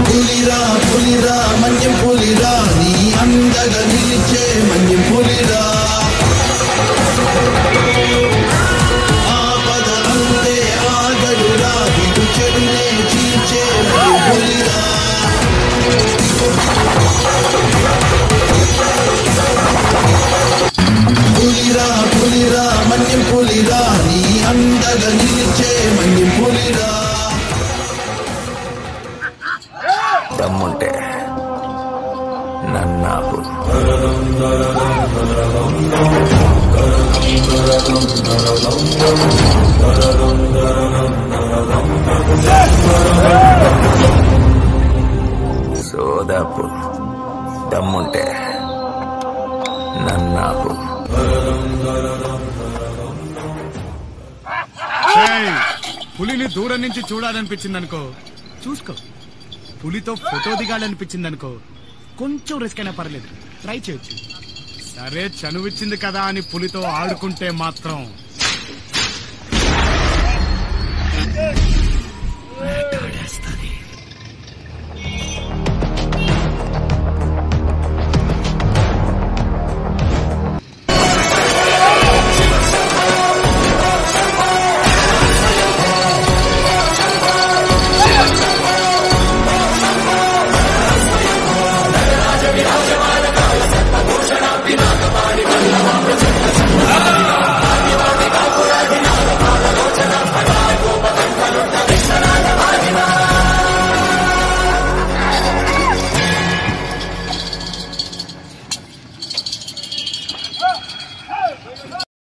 పులిరా పులిరా మన్యం పులిరా నీ అందగా నిలిచే మన్యం పులిరా ఆపద అంతే ఆగడురా ఇటు చెడునే చీల్చే మన్యం పులిరా పులిరా పులిరా మన్యం పులిరా నీ అందగా నిలిచే మన్యం పులిరా దమ్ముంటే నన్నాపు సోదాపు దమ్ముంటే నన్నాపు ఏయ్, పులిని దూరం నుంచి చూడాలనిపించింది అనుకో చూసుకో పులితో ఫోటో దిగాలనిపించింది అనుకో కొంచెం రిస్క్ అయినా పర్లేదు ట్రై చేయొచ్చు సరే చనువిచ్చింది కదా అని పులితో ఆడుకుంటే మాత్రం